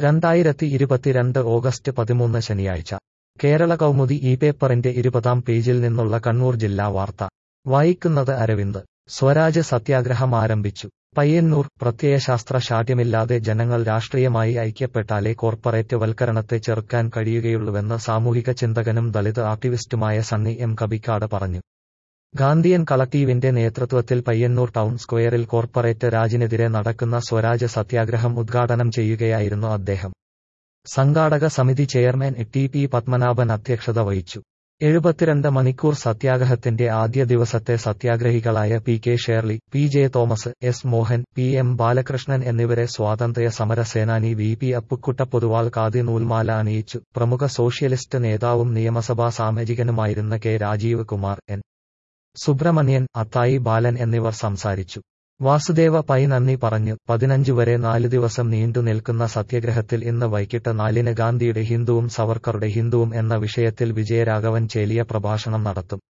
രണ്ടായിരത്തി ഇരുപത്തിരണ്ട് ഓഗസ്റ്റ് പതിമൂന്ന് ശനിയാഴ്ച കേരള കൗമുദി ഈ പേപ്പറിന്റെ ഇരുപതാം പേജിൽ നിന്നുള്ള കണ്ണൂർ ജില്ലാ വാർത്ത വായിക്കുന്നത് അരവിന്ദ് സ്വരാജ് സത്യാഗ്രഹം ആരംഭിച്ചു പയ്യന്നൂർ പ്രത്യയശാസ്ത്ര ശാഠ്യമില്ലാതെ ജനങ്ങൾ രാഷ്ട്രീയമായി ഐക്യപ്പെട്ടാലേ കോർപ്പറേറ്റ് വൽക്കരണത്തെ ചെറുക്കാൻ കഴിയുകയുള്ളൂവെന്ന് സാമൂഹിക ചിന്തകനും ദളിത് ആക്ടിവിസ്റ്റുമായ സണ്ണി എം കബിക്കാട് പറഞ്ഞു ഗാന്ധിയൻ കളക്ടീവിന്റെ നേതൃത്വത്തിൽ പയ്യന്നൂർ ടൗൺ സ്ക്വയറിൽ കോർപ്പറേറ്റ് രാജിനെതിരെ നടക്കുന്ന സ്വരാജ് സത്യാഗ്രഹം ഉദ്ഘാടനം ചെയ്യുകയായിരുന്നു അദ്ദേഹം സംഘാടക സമിതി ചെയർമാൻ ടി പി പത്മനാഭൻ അധ്യക്ഷത വഹിച്ചു എഴുപത്തിരണ്ട് മണിക്കൂർ സത്യാഗ്രഹത്തിന്റെ ആദ്യ ദിവസത്തെ സത്യാഗ്രഹികളായ P K Shirley P J Thomas S Mohan P M Balakrishnan എന്നിവരെ സ്വാതന്ത്ര്യ സമര സേനാനി വി പി അപ്പുക്കുട്ട പൊതുവാൾ കാതി നൂൽമാല അണിയിച്ചു പ്രമുഖ സോഷ്യലിസ്റ്റ് നേതാവും നിയമസഭാ സാമാജികനുമായിരുന്ന കെ രാജീവ് കുമാർ എൻ സുബ്രഹ്മണ്യൻ അത്തായി ബാലൻ എന്നിവർ സംസാരിച്ചു വാസുദേവ പൈ നന്ദി പറഞ്ഞു പതിനഞ്ച് വരെ നാല് ദിവസം നീണ്ടു നിൽക്കുന്ന സത്യഗ്രഹത്തിൽ ഇന്ന് വൈകിട്ട് നാലിന് ഗാന്ധിയുടെ ഹിന്ദുവും സവർക്കറുടെ ഹിന്ദുവും എന്ന വിഷയത്തിൽ വിജയരാഘവൻ ചേലിയ പ്രഭാഷണം നടത്തും